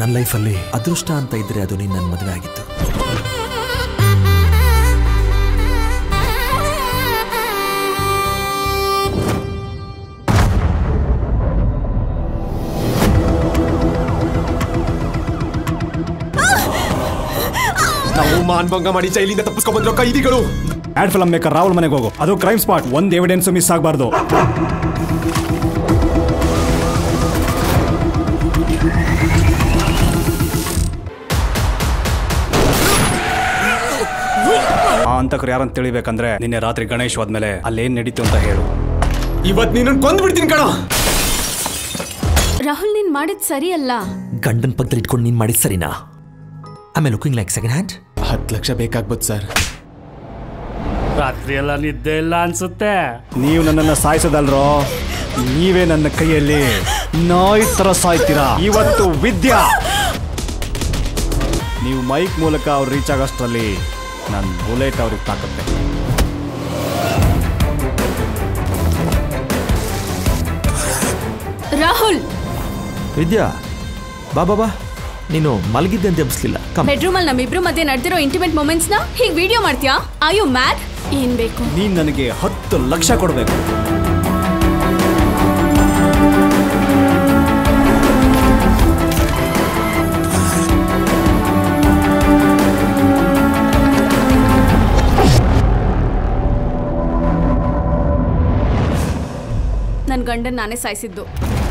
ನನ್ನ ಲೈಫಲ್ಲಿ ಅದೃಷ್ಟ ಅಂತ ಇದ್ರೆ ಅದು ನೀನು ನನ್ನ ಮದುವೆ ಆಗಿತ್ತು ನಾವು ಮಾನ್ಭಂಗ ಮಾಡಿ ಜೈಲಿಂದ ತಪ್ಪಿಸ್ಕೊಂಡ್ ಬಂದಿರೋ ಕೈದಿಗಳು ಆಡ್ ಫಿಲಮ್ ಮೇಕರ್ ರಾಹುಲ್ ಮನೆಗೆ ಹೋಗು ಅದು ಕ್ರೈಮ್ ಸ್ಪಾಟ್ ಒಂದ್ ಎವಿಡೆನ್ಸ್ ಮಿಸ್ ಆಗಬಾರ್ದು ಆ ಅಂತಕರು ಯಾರಂತ ತಿಳಿಬೇಕಂದ್ರೆ ನಿನ್ನೆ ರಾತ್ರಿ ಗಣೇಶ್ ಹೋದ್ಮೇಲೆ ಅಲ್ಲೇನ್ ನಡೀತು ಅಂತ ಹೇಳು ಇವತ್ ನೀನು ಕೊಂದ್ ಬಿಡ್ತೀನಿ ಕಣ ರಾಹುಲ್ ನೀನ್ ಮಾಡಿದ್ ಸರಿ ಅಲ್ಲ ಗಂಡನ ಪಕ್ಕದಲ್ಲಿ ಇಟ್ಕೊಂಡು ನೀನು ಮಾಡಿದ್ ಸರಿನಾ ಆಮೇಲೆ ಲುಕಿಂಗ್ ಲೈಕ್ ಸೆಕೆಂಡ್ ಹ್ಯಾಂಡ್ ಹತ್ತು ಲಕ್ಷ ಬೇಕಾಗ್ಬೋದು ಸರ್ ರಾತ್ರಿ ಎಲ್ಲ ನಿದ್ದೆ ಇಲ್ಲ ಅನ್ಸುತ್ತೆ ನೀವು ನನ್ನನ್ನು ಸಾಯಿಸೋದಲ್ರೋ ನೀವೇ ನನ್ನ ಕೈಯಲ್ಲಿ ನಾಯಿ ತರ ಸಾಯ್ತೀರಾ ಇವತ್ತು ವಿದ್ಯಾ ನೀವು ಮೈಕ್ ಮೂಲಕ ಅವ್ರು ರೀಚ್ ಆಗೋಷ್ಟರಲ್ಲಿ ನನ್ನ ಬುಲೆಟ್ ಅವ್ರಿಗೆ ತಾಕತ್ತೆ ರಾಹುಲ್ ವಿದ್ಯಾ ಬಾ ಬಾ ಬಾ ನೀನು ಮಲಗಿದ್ದೆ ಅಂತ ಎಬ್ಸ್ಲಿಲ್ಲ ಕಮ್ ಬೆಡ್ರೂಮ್ ಅಲ್ಲಿ ನಮ್ಮಿಬ್ರು ಮಧ್ಯೆ ನಡೆದಿರೋ ಇಂಟಿಮೇಟ್ ಮೂಮೆಂಟ್ಸ್ ನ ಹೀಗ್ ವಿಡಿಯೋ ಮಾಡ್ತೀಯಾ ಆರ್ ಯು ಮ್ಯಾಡ್ ಏನ್ ಬೇಕು ನೀನ್ ನನಗೆ ಹತ್ತು ಲಕ್ಷ ಕೊಡಬೇಕು ನನ್ ಗಂಡನ್ ನಾನೇ ಸಾಯಿಸಿದ್ದು